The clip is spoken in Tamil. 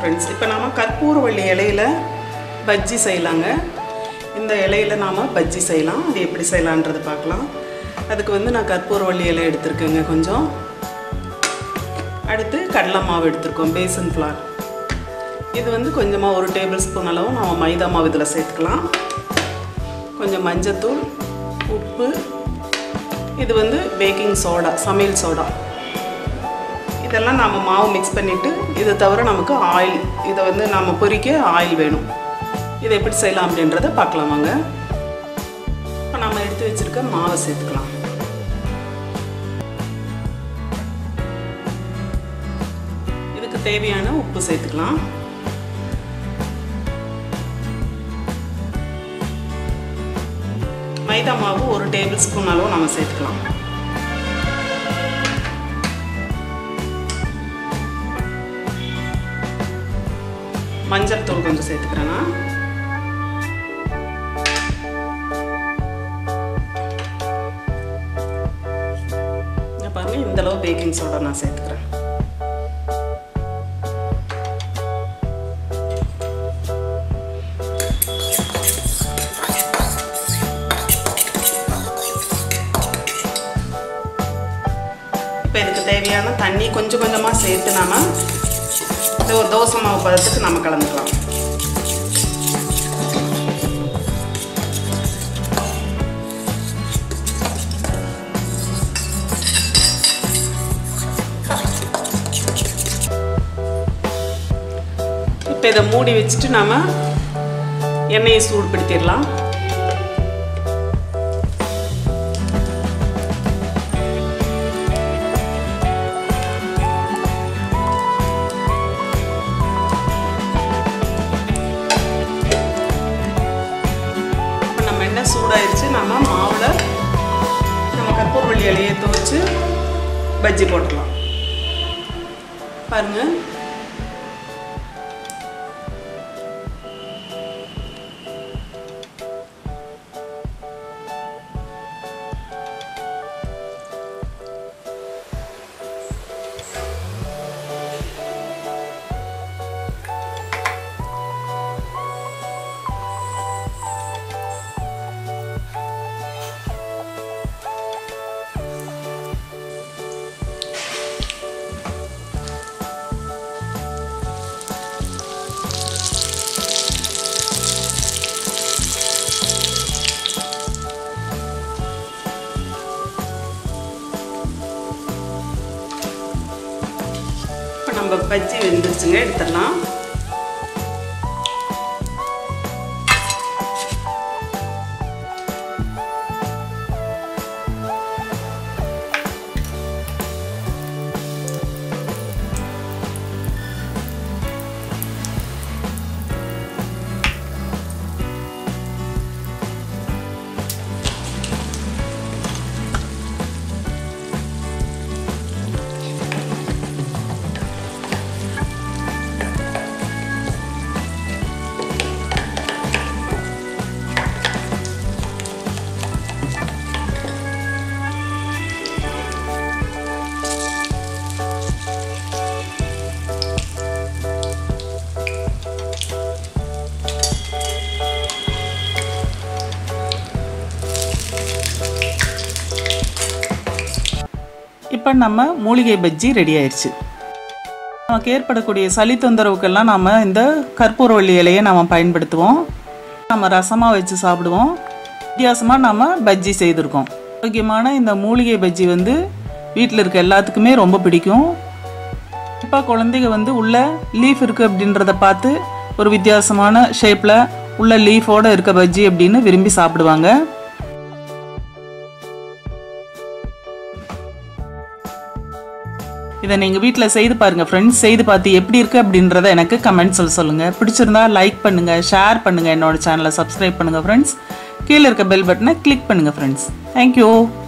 ஃப்ரெண்ட்ஸ் இப்போ நாம் கற்பூரவள்ளி இலையில பஜ்ஜி செய்யலாங்க இந்த இலையில நாம் பஜ்ஜி செய்யலாம் அது எப்படி செய்யலான்றது பார்க்கலாம் அதுக்கு வந்து நான் கற்பூரவள்ளி இலை எடுத்திருக்கேங்க கொஞ்சம் அடுத்து கடலை மாவு எடுத்திருக்கோம் பேசன் ஃப்ளார் இது வந்து கொஞ்சமாக ஒரு டேபிள் ஸ்பூன் அளவு நாம் மைதா மாவு இதில் சேர்த்துக்கலாம் கொஞ்சம் மஞ்சத்தூள் உப்பு இது வந்து பேக்கிங் சோடா சமையல் சோடா இதெல்லாம் நம்ம மாவு மிக்ஸ் பண்ணிவிட்டு இது தவிர நமக்கு ஆயில் இதை வந்து நம்ம பொரிக்க ஆயில் வேணும் இதை எப்படி செய்யலாம் அப்படின்றத பார்க்கலாம் வாங்க இப்போ நம்ம எடுத்து வச்சுருக்க மாவை சேர்த்துக்கலாம் இதுக்கு தேவையான உப்பு சேர்த்துக்கலாம் மைதா மாவு ஒரு டேபிள் ஸ்பூன் அளவு நம்ம சேர்த்துக்கலாம் மஞ்சள் தூள் கொஞ்சம் சேர்த்துக்கிறேன்னா பாருங்க இந்த அளவு பேக்கிங் சோடா நான் சேர்த்துக்கிறேன் இப்போ இதுக்கு தேவையான தண்ணி கொஞ்சம் கொஞ்சமாக சேர்த்து நாம இந்த ஒரு தோசை மாவு பதத்துக்கு நம்ம கலந்துக்கலாம் இப்போ இதை மூடி வச்சுட்டு நாம எண்ணெயை சூடுபடுத்திடலாம் இப்போ நம்ம எண்ணெய் சூடாயிருச்சு நம்ம மாவில் நம்ம கற்பூரவள்ளி இலையை துவைச்சு பஜ்ஜி போட்டுடலாம் பாருங்க இப்போ நம்ம பஜ்ஜி வெந்துருச்சுங்க எடுத்துடலாம் இப்போ நம்ம மூலிகை பஜ்ஜி ரெடி ஆயிடுச்சு நமக்கு ஏற்படக்கூடிய சளி தொந்தரவுக்கெல்லாம் நம்ம இந்த கற்பூரவள்ளி இலையை நம்ம பயன்படுத்துவோம் நம்ம ரசமாக வச்சு சாப்பிடுவோம் வித்தியாசமாக நம்ம பஜ்ஜி செய்திருக்கோம் ஆரோக்கியமான இந்த மூலிகை பஜ்ஜி வந்து வீட்டில் இருக்க எல்லாத்துக்குமே ரொம்ப பிடிக்கும் இப்போ குழந்தைங்க வந்து உள்ள லீஃப் இருக்குது அப்படின்றத பார்த்து ஒரு வித்தியாசமான ஷேப்பில் உள்ள லீஃபோட இருக்க பஜ்ஜி அப்படின்னு விரும்பி சாப்பிடுவாங்க இதை நீங்கள் வீட்டில் செய்து பாருங்கள் ஃப்ரெண்ட்ஸ் செய்து பார்த்து எப்படி இருக்குது அப்படின்றத எனக்கு கமெண்ட்ஸில் சொல்லுங்கள் பிடிச்சிருந்தா லைக் பண்ணுங்கள் ஷேர் பண்ணுங்கள் என்னோட சேனலை சப்ஸ்கிரைப் பண்ணுங்கள் ஃப்ரெண்ட்ஸ் கீழே இருக்க பெல் பட்டனை கிளிக் பண்ணுங்கள் ஃப்ரெண்ட்ஸ் தேங்க்யூ